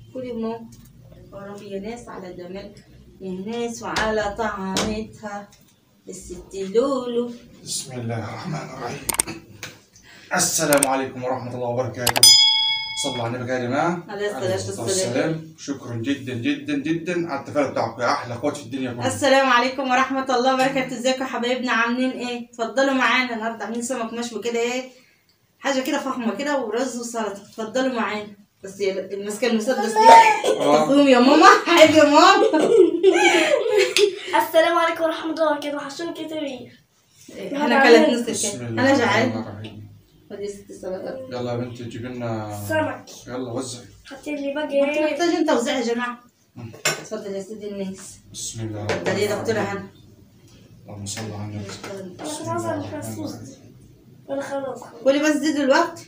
كلي ماما وربي يا ناس على جمال يا ناس وعلى طعامتها الست لولو بسم الله الرحمن الرحيم السلام عليكم ورحمة الله وبركاته صلوا على النبي يا جماعة عليه الصلاة والسلام. والسلام شكرا جدا جدا جدا على التفاعل بتاعكم يا أحلى أخوات في الدنيا كلها السلام عليكم ورحمة الله وبركاته ازيكم يا حبايبنا عاملين ايه؟ اتفضلوا معانا النهارده عاملين سمك مشوي كده ايه؟ حاجة كده فخمة كده ورز وسلطة اتفضلوا معانا بس يا اللي ماسكة المسدس دي آه. تقوم يا ماما عيب يا ماما السلام عليكم ورحمة الله وبركاته وحشوني كتير انا كلت نص بسم الكلام الله انا الرحمن جعان الرحيم خدي يا ست السلطة يلا يا بنتي جيب لنا سمك يلا وزع حطي لي انت بقى محتاج انت توزيع يا جماعة اتفضل يا سيدي الناس بسم الله ده ليه دكتورة هنا اللهم صل على النبي انا بسم كنت الله عايزة الرحمن الفسوس الرحيم انا خلاص قولي بس دي دلوقتي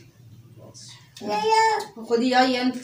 خدي يا انت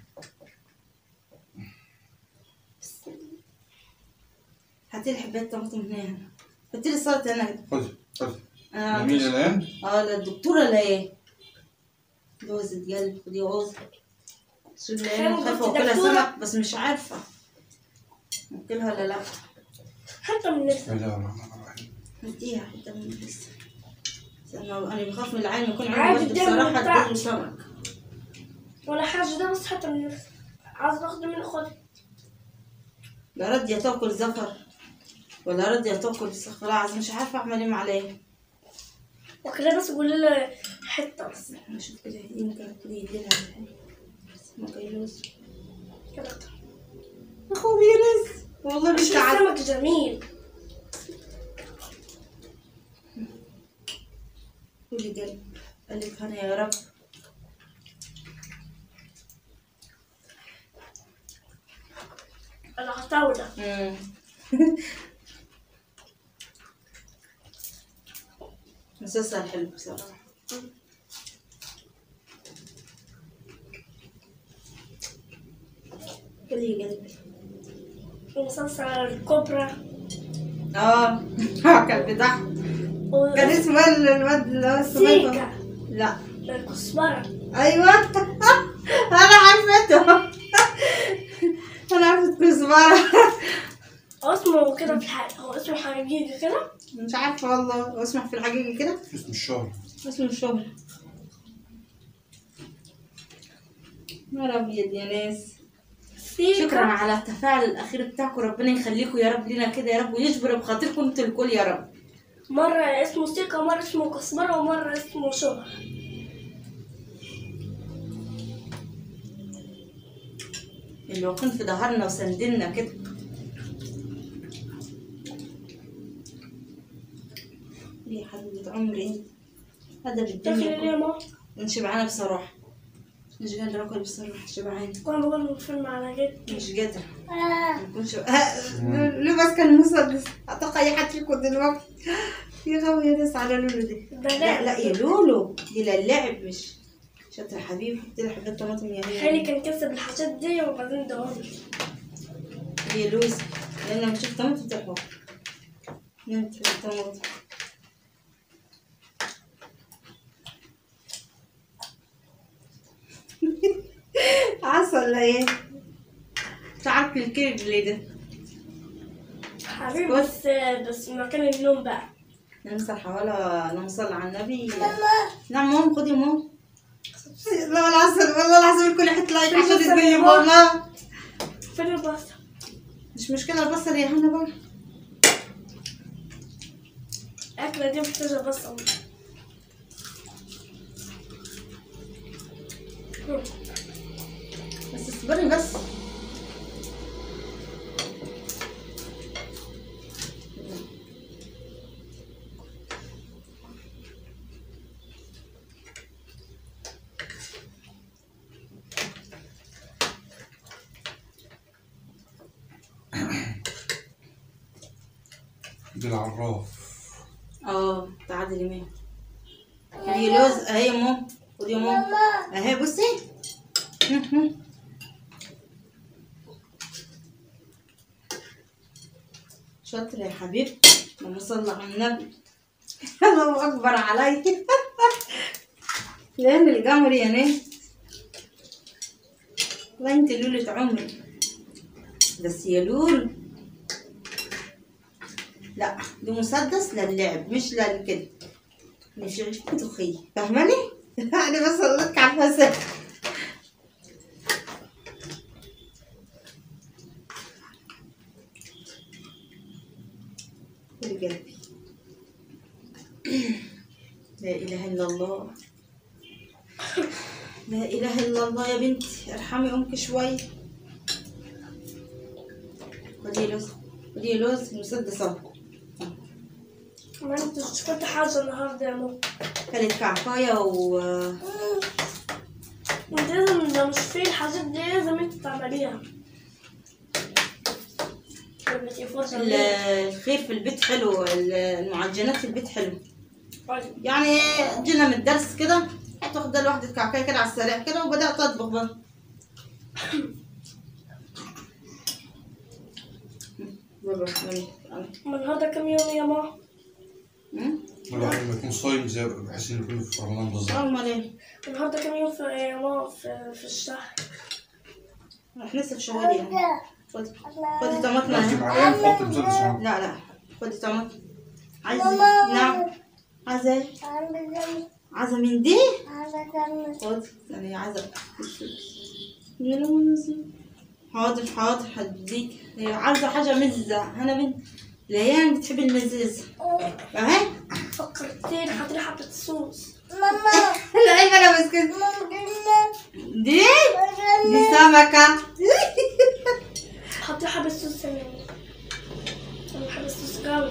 هاتي لي حبايه طماطم هنا هاتي لي السلطه هنا خذي خذي انا جميل الآن اه لا الدكتوره لا ايه جوزة قلب خدي عوز شو اللي انا حلو، خايفه بنت اكلها دكتورة. سمك بس مش عارفه اكلها ولا لا حتى من بسم الله الرحمن الرحيم هديها حتى من لسه استنى، انا بخاف من العين يكون عادي عندي الدم بصراحه بتاعك. تدوم سمك ولا حاجة ده بس حتى من عايزة اخده من اخواتي لا راضية تاكل زفر ولا راضية تاكل استغفر الله العظيم مش عارفة أعمل إيه عليه وكده بس قولي لي حتة بس نشوف كده يمكن كده يديلها ما جايلوش كده أكتر. أخوي يونس والله مش مش عارفة السمك جميل قولي قلب قلب هنا يا رب العتاولة مم. مسلسل حلو بصراحة قولي قلبي المسلسل الكبرى اه كان بتاعها و- كان اسمه إيه الواد اللي هو الصغير سيكا لا الكزبرة ايوه انا عرفته انا عرفت كزبره هو اسمه كده في الحقيقة هو اسمه حقيقي كده مش عارفه والله هو اسمه في الحقيقه كده اسم الشهر اسمه الشهر يا ابيض يا ناس شكرا سيكا على التفاعل الاخير بتاعكم ربنا يخليكم يا رب لنا كده يا رب ويجبر بخاطركم انتوا الكل يا رب مرة اسمه سيكا مرة اسمه كزبرة ومرة اسمه شهر اللي واقفين في ظهرنا وسندنا كده يا حبيبة عمري انت هذا تاكل بالدنيا ليه يا ماما؟ مش شبعانة بصراحة مش قادرة أكل بصراحة شبعانة وانا بقول فيلم على جد مش قادرة بكون شب... ليه ماسكة المسدس أعتقد أي حد فيكم دلوقتي يا غاوي يا ناس على لولو دي ده لا لعب. لا يا لولو دي للعب مش شاطرة حبيبي حطي لي حبات طماطم يا خالي هي كان كسب الحاجات دي وبعدين دوري هي لوز لأن لما تشوف طماطم تحوى نمت في الطماطم عسل ولا ايه؟ مش عارفة الكيك اللي ده حبيبي بس بس مكان النوم بقى نمسح ولا نوصل على النبي نعم ماما خدي ماما لا العسل والله العظيم كل حته لايك عشان البصل تقولي يا ماما. ماما فين البصل؟ مش مشكلة البصل يا هنا بقى الأكلة دي محتاجة بصل بس اصبري بس دي العراف اه تعادل يمين هي لوز اهي ماما خدي يا ماما اهي بصي شاطرة يا حبيبتي اللهم صل على النبي الله أكبر علي لين القمر يا ناس والله انت لولة عمري بس يا لول لا ده مسدس للعب مش للكده مش مخي فاهماني؟ انا بس لك على الفساد يا قلبي لا اله الا الله لا اله الا الله يا بنتي ارحمي امك شويه خدي لوز خدي لوز مسدس اهو ما انت شفت حاجة النهاردة يا ماما كانت كعكايه و انت لازم لو مش في الحاجات دي لازم انت تعمليها لما تيجي فرصة ال- الخير في البيت حلو ال- المعجنات في البيت حلو طيب. يعني جينا من الدرس كده هتاخد لوحدة كعكايه كده على السريع كده وبدأت أطبخ بقى بابا، أنا- النهاردة كم يوم يا ماما؟ أمم؟ الواحد لما يكون صايم زي بحس انه يكون في رمضان بالظبط أمال إيه؟ النهاردة كم يوم في يا ماما في, في الشهر؟ احنا لسه في شهر يعني خدي خدي طماطم لازم أهي. عليها نحط مسدس اهو لا لا خدي طماطم عايزة نعم عايزة إيه؟ عايزة من دي؟ خدي ثانية عايزة حاضر حاضر هديك هي عايزة حاجة مزة أنا بنت ليان بتحب المزازة أهي فكرتين حاطين حبة صوص لا عيب أنا مسكت دي دي سمكة حاطين حبة صوص كمان أنا بحب الصوص قوي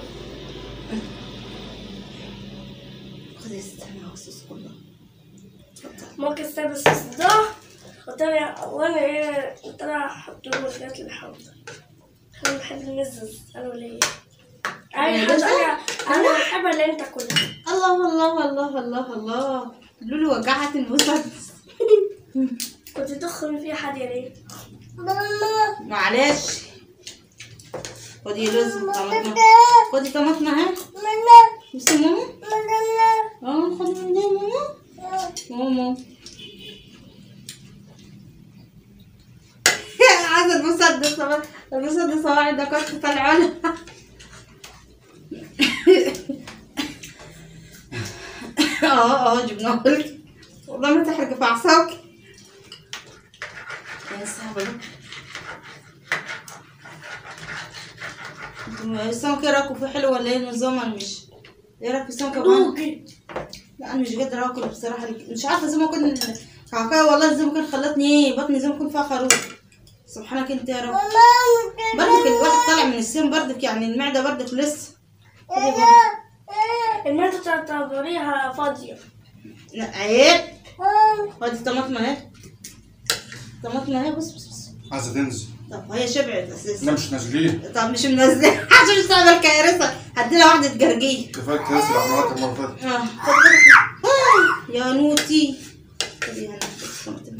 خدي استنى الصوص كله اتفضل. ممكن استخدم الصوص ده وطلع وانا ايه طلع احط له الحاجات اللي حاطه انا بحب المزز انا وليا اي المزز؟ حاجه انا انا بحبها اللي انت كلها الله الله الله الله الله لولو وجعت المسدس كنت تدخل فيها حد يا ريت معلش خدي لوز طماطم خدي طماطم اهي بصي ماما اه خدي من دي ماما ماما عايزة المسدس المسدس هو عندك كنت طالعه لها اه اه جبناه لك والله ما تحرق في اعصابك يا صعبة دي. انتوا السمكة ايه رايكم فيه حلو ولا ايه نظام انا مش ايه رايك في السمكة بقى؟ دوقي لا انا مش قادرة اكل بصراحة مش عارفة زي ما كان كعكاية والله زي ما كان خلتني ايه بطني زي ما يكون فيها خروف سبحانك انت يا رب برضك الواحد طالع من السن برضك يعني المعدة برضك لسه خدي بقى. المعدة تعتبريها فاضية لا عيب خدي طماطم اهي طماطم اهي بص بص بص عايزه تنزل طب هي شبعت اساسا لا مش نازلين طب مش منزله عشان مش تعمل كارثه هديلها واحده جرجيه كفايه تنزل عملات المره اللي فاتت اه خد خد آه، يا نوتي خدي هنا طماطم.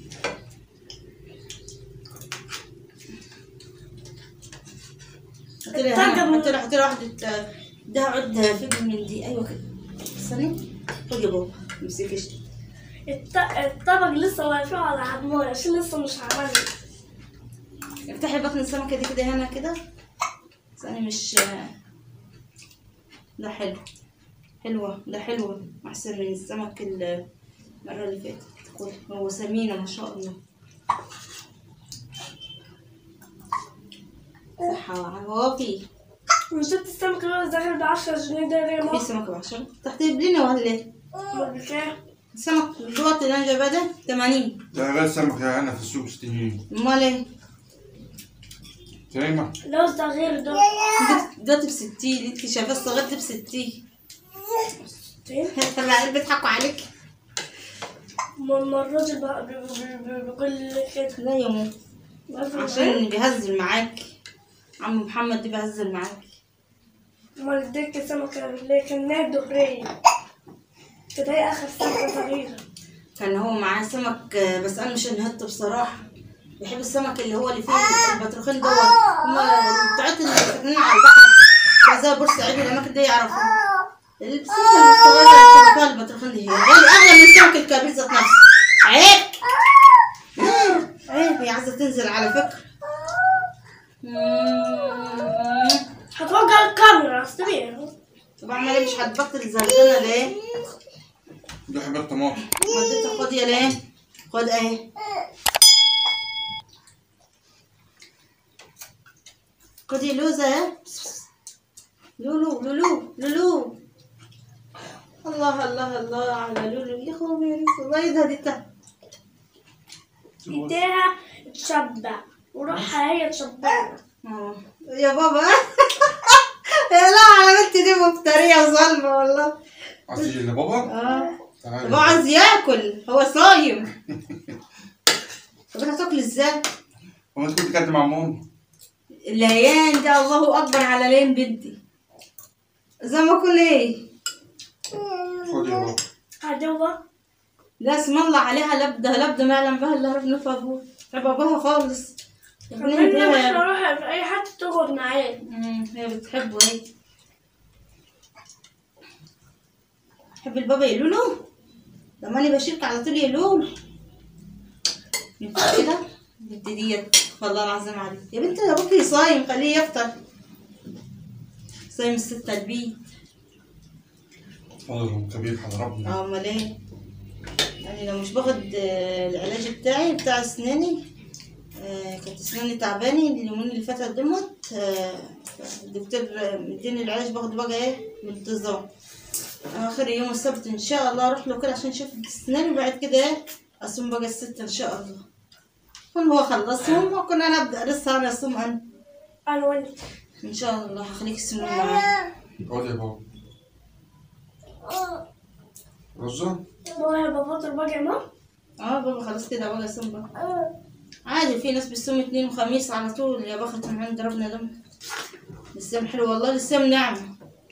هاتي لي هنا هاتي لي هاتي لي واحده آه، ده عد فجر من دي ايوه كده استني خدي يا بابا امسكيش الط- الطبق لسه واقفين على عمار عشان لسه مش عملي افتحي بطن السمكة دي كده هنا كده بس انا مش ده حلو حلوة ده حلوة أحسن من السمك ال- المرة اللي فاتت كل هو سمينة ما شاء الله صحة وعوافي وجبت السمك اللي هو داخل بعشرة جنيه ده ليه في ما سمكة بعشرة تحت رجلينا ولا ايه؟ أمال بكام؟ السمك الوقت اللي أنا جايباه ده تمانين ده غير سمك يا هنا في السوق 60 جنيه أمال ايه؟ سليمة لوز ده غير ده ده ده بستين انت شايفاه الصغير ده بستين ستين. طلع بيضحكوا عليك ما ما الراجل بقى بي- بي- بي- بيقول لي كده لا يا ماما عشان عشان بيهزل معاك عم محمد دي بيهزل معاك ما اديك السمكة اللي كان دغرية كده هي آخر سمكة صغيرة كان هو معاه سمك آه، بس انا مش انهدت بصراحه بحب السمك اللي هو اللي فيه البطرخين دوت هما بتوعت اللي ساكنين على البحر زي بورسعيد والاماكن دي يعرفوا السمكه الصغيره اللي فيها البطرخين دي هي غالي اغلى من السمك الكبير ذات نفسه عيب ايه هي عايزه تنزل على فكره مم. هتوجع الكاميرا استني طب اعمل ايه مش هتبطل زلزلة ليه؟ ده حبات طماطم وديتها خد يا ليه؟ خد اهي خد يا لوزة اهي لولو لولو لولو الله الله الله على لولو يا خوي يا ريس الله يدها دي تحت ايديها تشبع وروحها هي تشبعنا آه. يا بابا يا لا على بنتي دي مفترية وظالمة والله عايز تيجي لبابا اه تعالى بابا عايز ياكل هو صايم طب هتاكل ازاي؟ هو انت كنت كاتب مع ماما الليان ده الله اكبر على لين بنتي زي ما اكل ايه خد يا بابا عدوة لا اسم الله عليها لبده لبده ما يعلم بها الا ربنا في ابوها تحب ابوها خالص ربنا خلينا مش يهديها. نروح في اي حد تقعد معاه أمم، هي بتحبه هي تحب البابا يا لولو لما انا بشيك على طول يا لولو ينفع كده البنت ديت والله العظيم عليك يا بنت يا ابوكي صايم خليه يفطر صايم الستة البيت فضلهم كبير على ربنا اه امال ايه يعني لو مش باخد آه، العلاج بتاعي بتاع اسناني آه، كانت اسناني تعباني اليومين اللي فاتت دمت آه، الدكتور آه، مديني العلاج باخده بقى ايه بانتظام اخر يوم السبت ان شاء الله اروح له كده عشان اشوف اسناني وبعد كده ايه اصوم بقى الست ان شاء الله كون هو خلصهم وكون انا ابدا لسه انا اصوم انا انا وانت ان شاء الله هخليك تسمعي معايا خد يا بابا رزة بابا هيبقى فاطر بقى يا ماما اه بابا خلاص كده بقى صوم بقى عادي في ناس بتصوم اثنين وخميس على طول يا بختهم عند ربنا دم الصيام حلو والله الصيام نعمة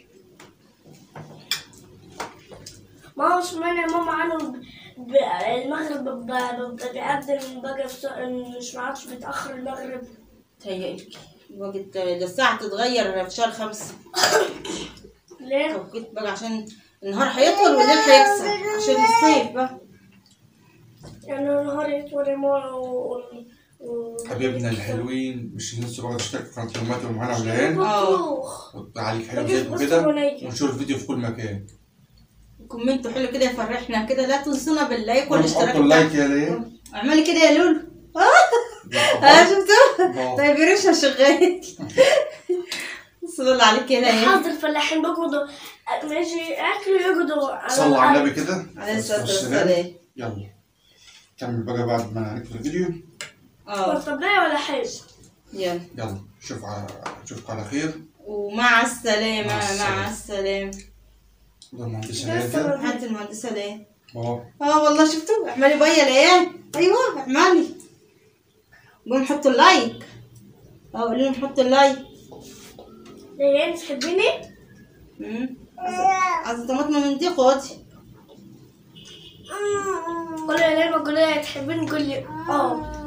ما هو سمعنا يا ماما عنه ب- المغرب ببقى ببقى بيقدم بقى في مش معادش بيتأخر المغرب تهيألك وقت ده الساعة تتغير في شهر خمسة ليه؟ توقيت بقى عشان النهار هيطول والليل هيكسر عشان الصيف بقى يعني النهار يطول يا ماما و... و... حبيبنا الحلوين مش ننسوا بقى تشتركوا في قناة يومات ومعانا وليان آه. بطبوخ وتعليق حلو بجيب زيكم بص كده ونيجي. ونشوف الفيديو في كل مكان كومنتوا حلو كده يفرحنا كده لا تنسونا باللايك والاشتراك حطوا اللايك بتاعكم. يا ليان اعملي كده يا لولو اه شفتوا الله. طيب ريشها شغال بسم الله عليك يا ليان حظ الفلاحين بيقعدوا ماشي اكلوا يقعدوا على صلوا على الأرض. النبي كده عليه الصلاة والسلام. والسلام يلا كمل بقى بعد ما نقفل الفيديو اه طب لا ولا حاجة يلا يلا شوف على اشوفكم على خير ومع السلامة مع السلامة. مع السلامة الله مهندس بس ليان كده أنا- حالة المهندسة ليه؟ اهو اه والله شفتوا اعملي بيا ليان ايوه اعملي قوم حطوا اللايك اه قولوا لهم حطوا اللايك ليه تحبيني؟ مم. عايزة- عايزة طماطم من دي خدي قولي يا ليلى قولي لي تحبيني قولي اه